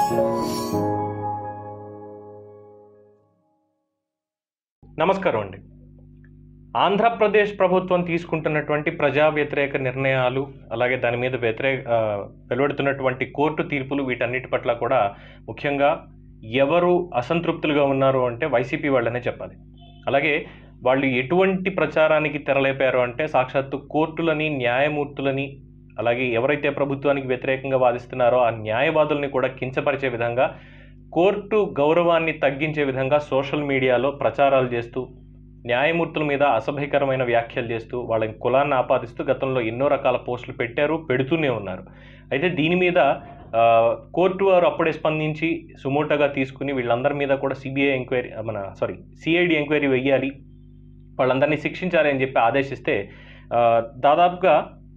నమస్కారం అండి ఆంధ్రప్రదేశ్ ప్రభుత్వం తీసుకుంటున్నటువంటి ప్రజా వ్యతిరేక నిర్ణయాలు అలాగే దాని మీద వ్యతిరేక ఆ, వెలువడుతున్నటువంటి కోర్టు తీర్పులు వీటన్నిటి పట్ల కూడా ముఖ్యంగా ఎవరు అసంతృప్తులుగా ఉన్నారు అంటే వైసీపీ వాళ్ళనే చెప్పాలి అలాగే వాళ్ళు ఎటువంటి ప్రచారానికి తెరలేపారు అంటే సాక్షాత్తు కోర్టులని న్యాయమూర్తులని అలాగే ఎవరైతే ప్రభుత్వానికి వ్యతిరేకంగా వాదిస్తున్నారో ఆ న్యాయవాదుల్ని కూడా కించపరిచే విధంగా కోర్టు గౌరవాన్ని తగ్గించే విధంగా సోషల్ మీడియాలో ప్రచారాలు చేస్తూ న్యాయమూర్తుల మీద అసభ్యకరమైన వ్యాఖ్యలు చేస్తూ వాళ్ళని కులాన్ని ఆపాదిస్తూ గతంలో ఎన్నో రకాల పోస్టులు పెట్టారు పెడుతూనే ఉన్నారు అయితే దీని మీద ఆ, కోర్టు వారు అప్పుడే స్పందించి సుమోటోగా తీసుకుని వీళ్ళందరి మీద కూడా సిబిఐ ఎంక్వైరీ మన సారీ సిఐడి ఎంక్వైరీ వెయ్యాలి వాళ్ళందరినీ శిక్షించాలి అని చెప్పి ఆదేశిస్తే ఆ, దాదాపుగా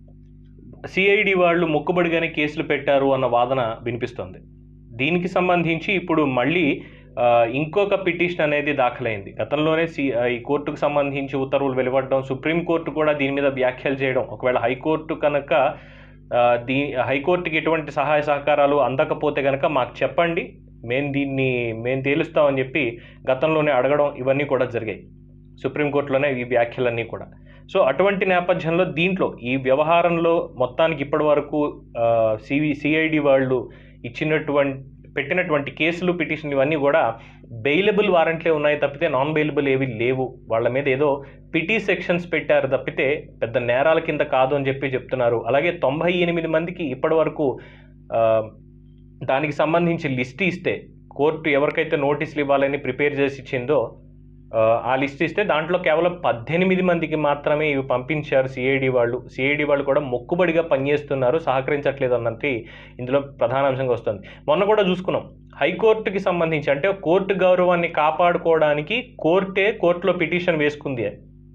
సిఐడి వాళ్ళు మొక్కుబడిగానే కేసులు పెట్టారు అన్న వాదన వినిపిస్తోంది దీనికి సంబంధించి ఇప్పుడు మళ్ళీ ఆ, ఇంకొక పిటిషన్ అనేది దాఖలైంది గతంలోనే సి ఆ, ఈ కోర్టుకు సంబంధించి ఉత్తర్వులు వెలువడడం సుప్రీంకోర్టు కూడా దీని మీద వ్యాఖ్యలు చేయడం ఒకవేళ హైకోర్టు కనుక ఆ, దీ హైకోర్టుకి ఎటువంటి సహాయ సహకారాలు అందకపోతే కనుక మాకు చెప్పండి మేము దీన్ని మేము తేలుస్తామని చెప్పి గతంలోనే అడగడం ఇవన్నీ కూడా జరిగాయి సుప్రీంకోర్టులోనే ఈ వ్యాఖ్యలన్నీ కూడా సో అటువంటి నేపథ్యంలో దీంట్లో ఈ వ్యవహారంలో మొత్తానికి ఇప్పటి వరకు సివి సిఐడి వాళ్ళు ఇచ్చినటువంటి పెట్టినటువంటి కేసులు పిటిషన్లు ఇవన్నీ కూడా బెయిలబుల్ వారెంట్లే ఉన్నాయి తప్పితే నాన్ బెయిలబుల్ ఏవి లేవు వాళ్ళ మీద ఏదో పిటి సెక్షన్స్ పెట్టారు తప్పితే పెద్ద నేరాల కింద కాదు అని చెప్పి చెప్తున్నారు అలాగే తొంభై ఎనిమిది మందికి ఇప్పటి వరకు ఆ, దానికి సంబంధించి లిస్ట్ ఇస్తే కోర్టు ఎవరికైతే నోటీసులు ఇవ్వాలని ప్రిపేర్ చేసి ఇచ్చిందో ఆ, ఆ లిస్ట్ ఇస్తే దాంట్లో కేవలం పద్దెనిమిది మందికి మాత్రమే ఇవి పంపించారు సిఐడి వాళ్ళు సిఐడి వాళ్ళు కూడా మొక్కుబడిగా పనిచేస్తున్నారు సహకరించట్లేదు అన్నది ఇందులో ప్రధాన అంశంగా వస్తుంది మొన్న కూడా చూసుకున్నాం హైకోర్టుకి సంబంధించి అంటే కోర్టు గౌరవాన్ని కాపాడుకోవడానికి కోర్టే కోర్టులో పిటిషన్ వేసుకుంది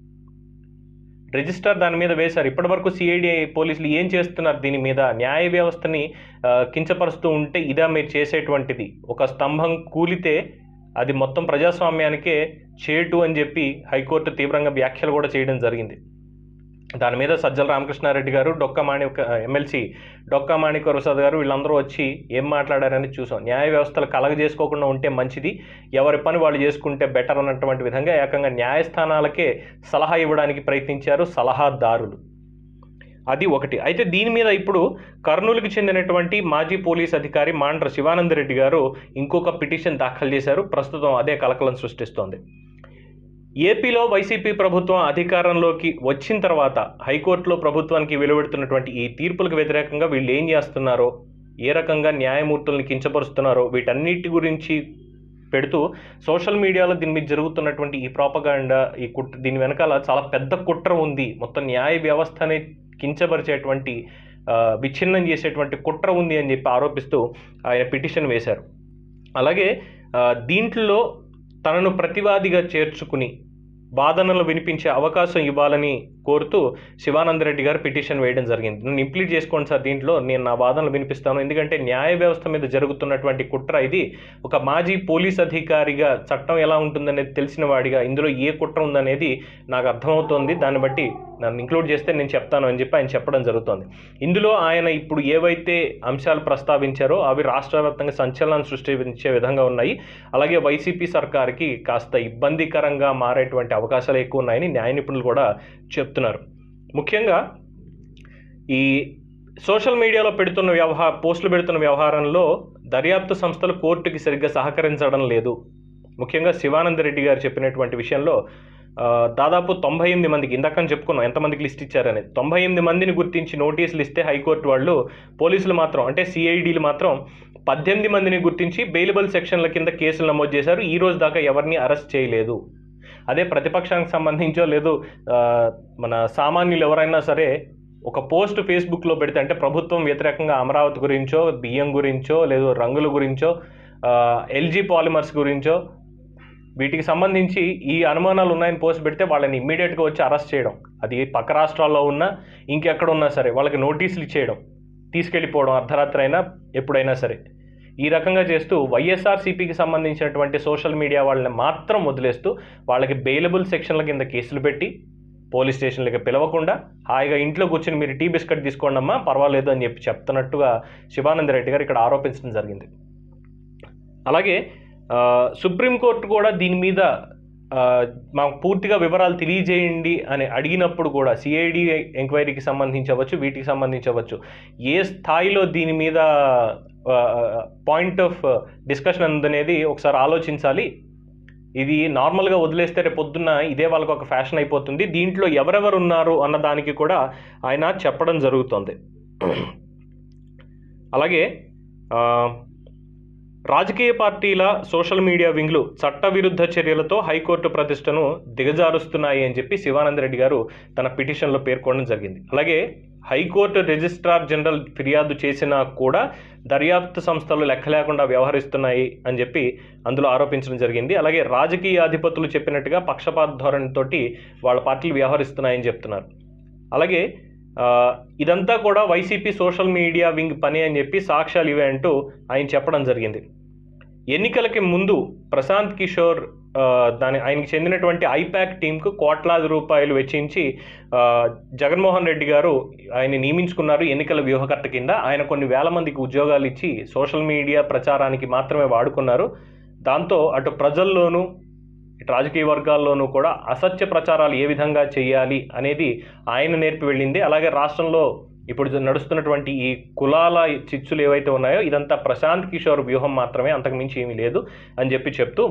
రిజిస్టర్ దాని మీద వేశారు ఇప్పటివరకు సిఐడి పోలీసులు ఏం చేస్తున్నారు దీని మీద న్యాయ వ్యవస్థని ఆ, కించపరుస్తూ ఉంటే ఇదా మీరు చేసేటువంటిది ఒక స్తంభం కూలితే అది మొత్తం ప్రజాస్వామ్యానికే చేటు అని చెప్పి హైకోర్టు తీవ్రంగా వ్యాఖ్యలు కూడా చేయడం జరిగింది దాని మీద సజ్జల రామకృష్ణారెడ్డి గారు డొక్క మాణిక ఎమ్మెల్సీ డొక్క మాణిక ప్రసాద్ గారు వీళ్ళందరూ వచ్చి ఏం మాట్లాడారని చూసాం న్యాయ వ్యవస్థలు కలగ చేసుకోకుండా ఉంటే మంచిది ఎవరి పని వాళ్ళు చేసుకుంటే బెటర్ అన్నటువంటి విధంగా ఏకంగా న్యాయస్థానాలకే సలహా ఇవ్వడానికి ప్రయత్నించారు సలహాదారులు అది ఒకటి అయితే దీని మీద ఇప్పుడు కర్నూలుకి చెందినటువంటి మాజీ పోలీస్ అధికారి మాండ్ర శివానందరెడ్డి గారు ఇంకొక పిటిషన్ దాఖలు చేశారు ప్రస్తుతం అదే కలకలం సృష్టిస్తోంది ఏపీలో వైసీపీ ప్రభుత్వం అధికారంలోకి వచ్చిన తర్వాత హైకోర్టులో ప్రభుత్వానికి వెలువడుతున్నటువంటి ఈ తీర్పులకు వ్యతిరేకంగా వీళ్ళు ఏం చేస్తున్నారో ఏ రకంగా న్యాయమూర్తుల్ని కించపరుస్తున్నారో వీటన్నిటి గురించి పెడుతూ సోషల్ మీడియాలో దీని మీద జరుగుతున్నటువంటి ఈ ప్రాపగాండా ఈ కుట్ర దీని వెనకాల చాలా పెద్ద కుట్ర ఉంది మొత్తం న్యాయ వ్యవస్థని కించపరిచేటువంటి ఆ, విచ్ఛిన్నం చేసేటువంటి కుట్ర ఉంది అని చెప్పి ఆరోపిస్తూ ఆయన పిటిషన్ వేశారు అలాగే ఆ, దీంట్లో తనను ప్రతివాదిగా చేర్చుకుని వాదనలు వినిపించే అవకాశం ఇవ్వాలని కోరుతూ శివానందరెడ్డి గారు పిటిషన్ వేయడం జరిగింది నన్ను ఇంప్లీట్ చేసుకోండి సార్ దీంట్లో నేను నా వాదనలు వినిపిస్తాను ఎందుకంటే న్యాయ వ్యవస్థ మీద జరుగుతున్నటువంటి కుట్ర ఇది ఒక మాజీ పోలీస్ అధికారిగా చట్టం ఎలా ఉంటుందనేది తెలిసిన వాడిగా ఇందులో ఏ కుట్ర ఉందనేది నాకు అర్థమవుతోంది దాన్ని బట్టి నన్ను ఇంక్లూడ్ చేస్తే నేను చెప్తాను అని చెప్పి ఆయన చెప్పడం జరుగుతోంది ఇందులో ఆయన ఇప్పుడు ఏవైతే అంశాలు ప్రస్తావించారో అవి రాష్ట్ర వ్యాప్తంగా సంచలనం సృష్టించే విధంగా ఉన్నాయి అలాగే వైసీపీ సర్కార్కి కాస్త ఇబ్బందికరంగా మారేటువంటి అవకాశాలు ఎక్కువ ఉన్నాయని న్యాయ నిపుణులు కూడా చెప్తున్నారు ముఖ్యంగా ఈ సోషల్ మీడియాలో పెడుతున్న వ్యవహార పోస్టులు పెడుతున్న వ్యవహారంలో దర్యాప్తు సంస్థలు కోర్టుకి సరిగ్గా సహకరించడం లేదు ముఖ్యంగా శివానంద రెడ్డి గారు చెప్పినటువంటి విషయంలో ఆ, దాదాపు తొంభై ఎనిమిది మందికి ఇందాక చెప్పుకున్నాం ఎంతమందికి లిస్ట్ ఇచ్చారని తొంభై ఎనిమిది మందిని గుర్తించి నోటీసులు ఇస్తే హైకోర్టు వాళ్ళు పోలీసులు మాత్రం అంటే సిఐడీలు మాత్రం పద్దెనిమిది మందిని గుర్తించి బెయిలబుల్ సెక్షన్ల కింద కేసులు నమోదు చేశారు ఈ రోజు దాకా ఎవరిని అరెస్ట్ చేయలేదు అదే ప్రతిపక్షానికి సంబంధించో లేదు ఆ, మన సామాన్యులు ఎవరైనా సరే ఒక పోస్ట్ ఫేస్బుక్లో పెడితే అంటే ప్రభుత్వం వ్యతిరేకంగా అమరావతి గురించో బియ్యం గురించో లేదు రంగుల గురించో ఎల్జీ పాలిమర్స్ గురించో వీటికి సంబంధించి ఈ అనుమానాలు ఉన్నాయని పోస్ట్ పెడితే వాళ్ళని ఇమ్మీడియట్గా వచ్చి అరెస్ట్ చేయడం అది పక్క రాష్ట్రాల్లో ఉన్నా ఇంకెక్కడ ఉన్నా సరే వాళ్ళకి నోటీసులు ఇచ్చేయడం తీసుకెళ్ళిపోవడం అర్ధరాత్రి అయినా ఎప్పుడైనా సరే ఈ రకంగా చేస్తూ వైఎస్ఆర్సీపీకి సంబంధించినటువంటి సోషల్ మీడియా వాళ్ళని మాత్రం వదిలేస్తూ వాళ్ళకి బెయిలబుల్ సెక్షన్ల కింద కేసులు పెట్టి పోలీస్ స్టేషన్లకి పిలవకుండా హాయిగా ఇంట్లో కూర్చొని మీరు టీ బిస్కెట్ తీసుకోండి అమ్మా పర్వాలేదు అని చెప్పి చెప్తున్నట్టుగా శివానంద రెడ్డి గారు ఇక్కడ ఆరోపించడం జరిగింది అలాగే ఆ, సుప్రీంకోర్టు కూడా దీని మీద ఆ, మాకు పూర్తిగా వివరాలు తెలియజేయండి అని అడిగినప్పుడు కూడా సిఐడి ఎంక్వైరీకి సంబంధించి అవ్వచ్చు వీటికి సంబంధించి అవ్వచ్చు ఏ స్థాయిలో దీని మీద పాయింట్ ఆఫ్ డిస్కషన్ అనేది ఒకసారి ఆలోచించాలి ఇది నార్మల్గా వదిలేస్తే రేపు పొద్దున్న ఇదే వాళ్ళకి ఒక ఫ్యాషన్ అయిపోతుంది దీంట్లో ఎవరెవరు ఉన్నారు అన్న దానికి కూడా ఆయన చెప్పడం జరుగుతుంది అలాగే ఆ, రాజకీయ పార్టీల సోషల్ మీడియా వింగ్లు చట్టవిరుద్ధ చర్యలతో హైకోర్టు ప్రతిష్టను దిగజారుస్తున్నాయి అని చెప్పి శివానంద రెడ్డి గారు తన పిటిషన్లో పేర్కొనడం జరిగింది అలాగే హైకోర్టు రిజిస్ట్రార్ జనరల్ ఫిర్యాదు చేసినా కూడా దర్యాప్తు సంస్థలు లెక్క లేకుండా వ్యవహరిస్తున్నాయి అని చెప్పి అందులో ఆరోపించడం జరిగింది అలాగే రాజకీయ అధిపతులు చెప్పినట్టుగా పక్షపాత ధోరణితోటి వాళ్ళ పార్టీలు వ్యవహరిస్తున్నాయని చెప్తున్నారు అలాగే ఆ, ఇదంతా కూడా వైసీపీ సోషల్ మీడియా వింగ్ పని అని చెప్పి సాక్ష్యాలు ఇవే అంటూ ఆయన చెప్పడం జరిగింది ఎన్నికలకి ముందు ప్రశాంత్ కిషోర్ ఆ, దాని ఆయనకి చెందినటువంటి ఐపాక్ టీంకు కోట్లాది రూపాయలు వెచ్చించి ఆ, జగన్మోహన్ రెడ్డి గారు ఆయన నియమించుకున్నారు ఎన్నికల వ్యూహకర్త కింద ఆయన కొన్ని వేల మందికి ఉద్యోగాలు ఇచ్చి సోషల్ మీడియా ప్రచారానికి మాత్రమే వాడుకున్నారు దాంతో అటు ప్రజల్లోనూ ఇటు రాజకీయ వర్గాల్లోనూ కూడా అసత్య ప్రచారాలు ఏ విధంగా చేయాలి అనేది ఆయన నేర్పి వెళ్ళింది అలాగే రాష్ట్రంలో ఇప్పుడు నడుస్తున్నటువంటి ఈ కులాల చిచ్చులు ఏవైతే ఉన్నాయో ఇదంతా ప్రశాంత్ కిషోర్ వ్యూహం మాత్రమే అంతకుమించి ఏమీ లేదు అని చెప్పి చెప్తూ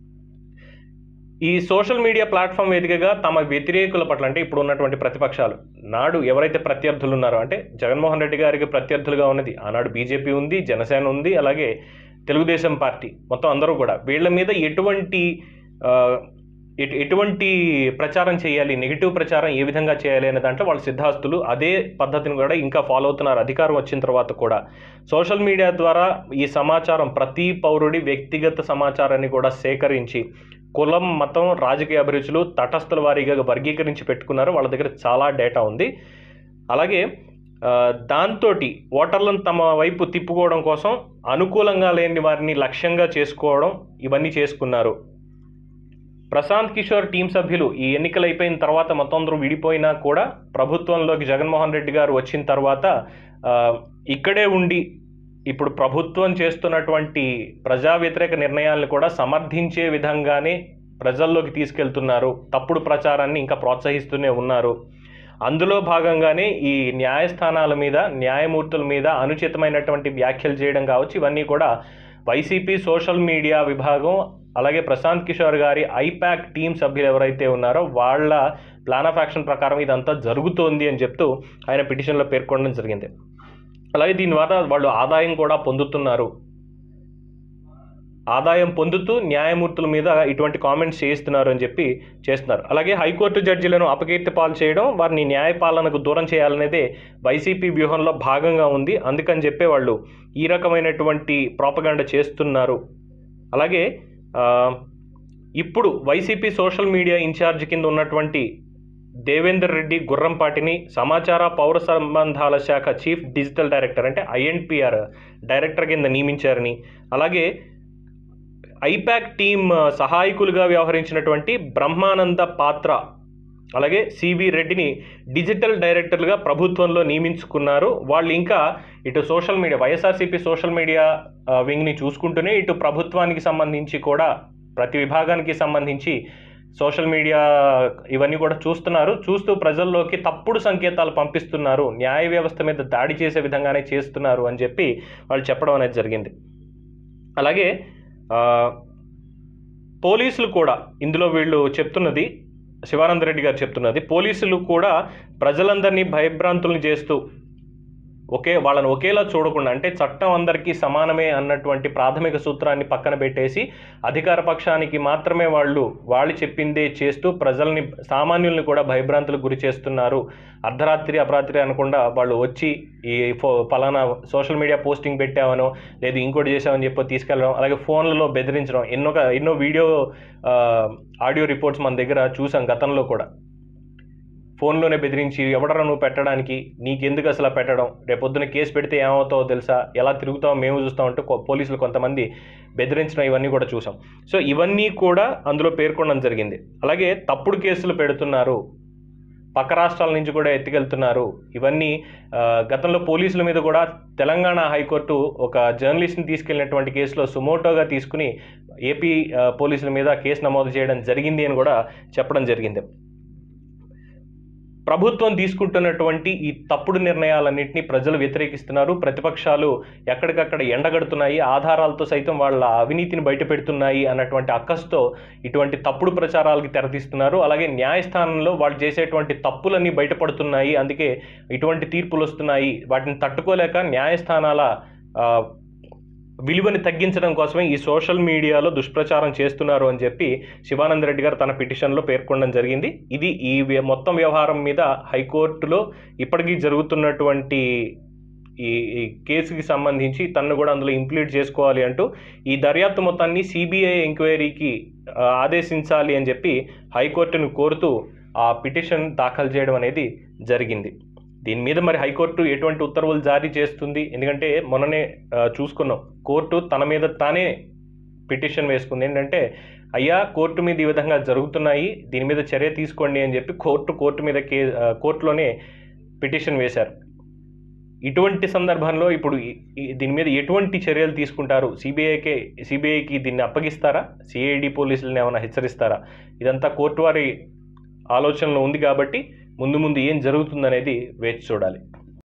ఈ సోషల్ మీడియా ప్లాట్ఫామ్ వేదికగా తమ వ్యతిరేకుల పట్ల అంటే ఇప్పుడు ఉన్నటువంటి ప్రతిపక్షాలు నాడు ఎవరైతే ప్రత్యర్థులు ఉన్నారో అంటే జగన్మోహన్ రెడ్డి గారికి ప్రత్యర్థులుగా ఉన్నది ఆనాడు బీజేపీ ఉంది జనసేన ఉంది అలాగే తెలుగుదేశం పార్టీ మొత్తం అందరూ కూడా వీళ్ళ మీద ఎటువంటి ఆ, ఎటు ఎటువంటి ప్రచారం చేయాలి నెగిటివ్ ప్రచారం ఏ విధంగా చేయాలి అనే దాంట్లో వాళ్ళ సిద్ధాస్తులు అదే పద్ధతిని కూడా ఇంకా ఫాలో అవుతున్నారు అధికారం వచ్చిన తర్వాత కూడా సోషల్ మీడియా ద్వారా ఈ సమాచారం ప్రతి పౌరుడి వ్యక్తిగత సమాచారాన్ని కూడా సేకరించి కులం మతం రాజకీయ అభిరుచులు తటస్థుల వారీగా వర్గీకరించి పెట్టుకున్నారు వాళ్ళ దగ్గర చాలా డేటా ఉంది అలాగే దాంతో ఓటర్లను తమ వైపు తిప్పుకోవడం కోసం అనుకూలంగా లేని వారిని లక్ష్యంగా చేసుకోవడం ఇవన్నీ చేసుకున్నారు ప్రశాంత్ కిషోర్ టీం సభ్యులు ఈ ఎన్నికలు అయిపోయిన తర్వాత మొత్తం అందరూ విడిపోయినా కూడా ప్రభుత్వంలోకి జగన్మోహన్ రెడ్డి గారు వచ్చిన తర్వాత ఆ, ఇక్కడే ఉండి ఇప్పుడు ప్రభుత్వం చేస్తున్నటువంటి ప్రజా వ్యతిరేక నిర్ణయాలను కూడా సమర్థించే విధంగానే ప్రజల్లోకి తీసుకెళ్తున్నారు తప్పుడు ప్రచారాన్ని ఇంకా ప్రోత్సహిస్తూనే ఉన్నారు అందులో భాగంగానే ఈ న్యాయస్థానాల మీద న్యాయమూర్తుల మీద అనుచితమైనటువంటి వ్యాఖ్యలు చేయడం కావచ్చు ఇవన్నీ కూడా వైసీపీ సోషల్ మీడియా విభాగం అలాగే ప్రశాంత్ కిషోర్ గారి ఐపాక్ టీం సభ్యులు ఎవరైతే ఉన్నారో వాళ్ళ ప్లాన్ ఆఫ్ యాక్షన్ ప్రకారం ఇదంతా జరుగుతోంది అని చెప్తూ ఆయన పిటిషన్లో పేర్కొనడం జరిగింది అలాగే దీని ద్వారా వాళ్ళు ఆదాయం కూడా పొందుతున్నారు ఆదాయం పొందుతూ న్యాయమూర్తుల మీద ఇటువంటి కామెంట్స్ చేయిస్తున్నారు అని చెప్పి చేస్తున్నారు అలాగే హైకోర్టు జడ్జిలను అపకీర్తి పాలు చేయడం వారిని న్యాయపాలనకు దూరం చేయాలనేదే వైసీపీ వ్యూహంలో భాగంగా ఉంది అందుకని చెప్పే వాళ్ళు ఈ రకమైనటువంటి ప్రాపగాండ చేస్తున్నారు అలాగే ఆ, ఇప్పుడు వైసీపీ సోషల్ మీడియా ఇన్ఛార్జ్ కింద ఉన్నటువంటి దేవేందర్ రెడ్డి గుర్రంపాటిని సమాచార పౌర సంబంధాల శాఖ చీఫ్ డిజిటల్ డైరెక్టర్ అంటే ఐఎన్పిఆర్ డైరెక్టర్ కింద నియమించారని అలాగే ఐపాక్ టీమ్ సహాయకులుగా వ్యవహరించినటువంటి బ్రహ్మానంద పాత్ర అలాగే సివి రెడ్డిని డిజిటల్ డైరెక్టర్లుగా ప్రభుత్వంలో నియమించుకున్నారు వాళ్ళు ఇంకా ఇటు social media YSRCP social media ఆ, వింగ్ని చూసుకుంటూనే ఇటు ప్రభుత్వానికి సంబంధించి కూడా ప్రతి విభాగానికి సంబంధించి సోషల్ మీడియా ఇవన్నీ కూడా చూస్తున్నారు చూస్తూ ప్రజల్లోకి తప్పుడు సంకేతాలు పంపిస్తున్నారు న్యాయ వ్యవస్థ మీద దాడి చేసే విధంగానే చేస్తున్నారు అని చెప్పి వాళ్ళు చెప్పడం అనేది జరిగింది అలాగే ఆ, పోలీసులు కూడా ఇందులో వీళ్ళు చెప్తున్నది శివానంద రెడ్డి గారు చెప్తున్నది పోలీసులు కూడా ప్రజలందరినీ భయభ్రాంతులను చేస్తూ ఒకే వాళ్ళని ఒకేలా చూడకుండా అంటే చట్టం అందరికీ సమానమే అన్నటువంటి ప్రాథమిక సూత్రాన్ని పక్కన పెట్టేసి అధికార పక్షానికి మాత్రమే వాళ్ళు వాళ్ళు చెప్పిందే చేస్తూ ప్రజల్ని సామాన్యుల్ని కూడా భయభ్రాంతులకు గురి చేస్తున్నారు అర్ధరాత్రి అపరాత్రి అనకుండా వాళ్ళు వచ్చి ఈ ఫో ఫలానా సోషల్ మీడియా పోస్టింగ్ పెట్టామనో లేదు ఇంకోటి చేసామని చెప్పి తీసుకెళ్ళడం అలాగే ఫోన్లలో బెదిరించడం ఎన్నో ఎన్నో వీడియో ఆ, ఆడియో రిపోర్ట్స్ మన దగ్గర చూసాం గతంలో కూడా ఫోన్లోనే బెదిరించి ఎవడరా నువ్వు పెట్టడానికి నీకెందుకు అసలు పెట్టడం రేపొద్దున కేసు పెడితే ఏమవుతావో తెలుసా ఎలా తిరుగుతావో మేము చూస్తామంటూ కొ- పోలీసులు కొంతమంది బెదిరించడం ఇవన్నీ కూడా చూసాం సో ఇవన్నీ కూడా అందులో పేర్కొనడం జరిగింది అలాగే తప్పుడు కేసులు పెడుతున్నారు పక్క రాష్ట్రాల నుంచి కూడా ఎత్తుకెళ్తున్నారు ఇవన్నీ ఆ, గతంలో పోలీసుల మీద కూడా తెలంగాణ హైకోర్టు ఒక జర్నలిస్ట్ని తీసుకెళ్లినటువంటి కేసులో సుమోటోగా తీసుకుని ఏపీ ఆ, పోలీసుల మీద కేసు నమోదు చేయడం జరిగింది అని కూడా చెప్పడం జరిగింది ప్రభుత్వం తీసుకుంటున్నటువంటి ఈ తప్పుడు నిర్ణయాలన్నింటినీ ప్రజలు వ్యతిరేకిస్తున్నారు ప్రతిపక్షాలు ఎక్కడికక్కడ ఎండగడుతున్నాయి ఆధారాలతో సైతం వాళ్ళ అవినీతిని బయటపెడుతున్నాయి అన్నటువంటి అక్కస్తో ఇటువంటి తప్పుడు ప్రచారాలకి తెరతీస్తున్నారు అలాగే న్యాయస్థానంలో వాళ్ళు చేసేటువంటి తప్పులన్నీ బయటపడుతున్నాయి అందుకే ఇటువంటి తీర్పులు వస్తున్నాయి వాటిని తట్టుకోలేక న్యాయస్థానాల ఆ, విలువని తగ్గించడం కోసమే ఈ సోషల్ మీడియాలో దుష్ప్రచారం చేస్తున్నారు అని చెప్పి శివానంద రెడ్డి గారు తన పిటిషన్లో పేర్కొనడం జరిగింది ఇది ఈ వ్య- మొత్తం వ్యవహారం మీద హైకోర్టులో ఇప్పటికీ జరుగుతున్నటువంటి ఈ ఈ కేసుకి సంబంధించి తనను కూడా అందులో ఇంప్లీట్ చేసుకోవాలి అంటూ ఈ దర్యాప్తు మొత్తాన్ని సిబిఐ ఎంక్వైరీకి ఆ, ఆదేశించాలి అని చెప్పి హైకోర్టును కోరుతూ ఆ పిటిషన్ దాఖలు చేయడం అనేది జరిగింది దీని మీద మరి హైకోర్టు ఎటువంటి ఉత్తర్వులు జారీ చేస్తుంది ఎందుకంటే మొన్ననే ఆ, చూసుకున్నాం కోర్టు తన మీద తానే పిటిషన్ వేసుకుంది ఏంటంటే అయ్యా కోర్టు మీద ఈ విధంగా జరుగుతున్నాయి దీని మీద చర్య తీసుకోండి అని చెప్పి కోర్టు కోర్టు మీద కే ఆ, కోర్టులోనే పిటిషన్ వేశారు ఇటువంటి సందర్భంలో ఇప్పుడు ఈ- ఈ- దీని మీద ఎటువంటి చర్యలు తీసుకుంటారు సిబిఐకే సిబిఐకి దీన్ని అప్పగిస్తారా సిఐడి పోలీసులను ఏమైనా హెచ్చరిస్తారా ఇదంతా కోర్టు వారి ఆలోచనలో ఉంది కాబట్టి ముందు ముందు ఏం జరుగుతుందనేది వేచి చూడాలి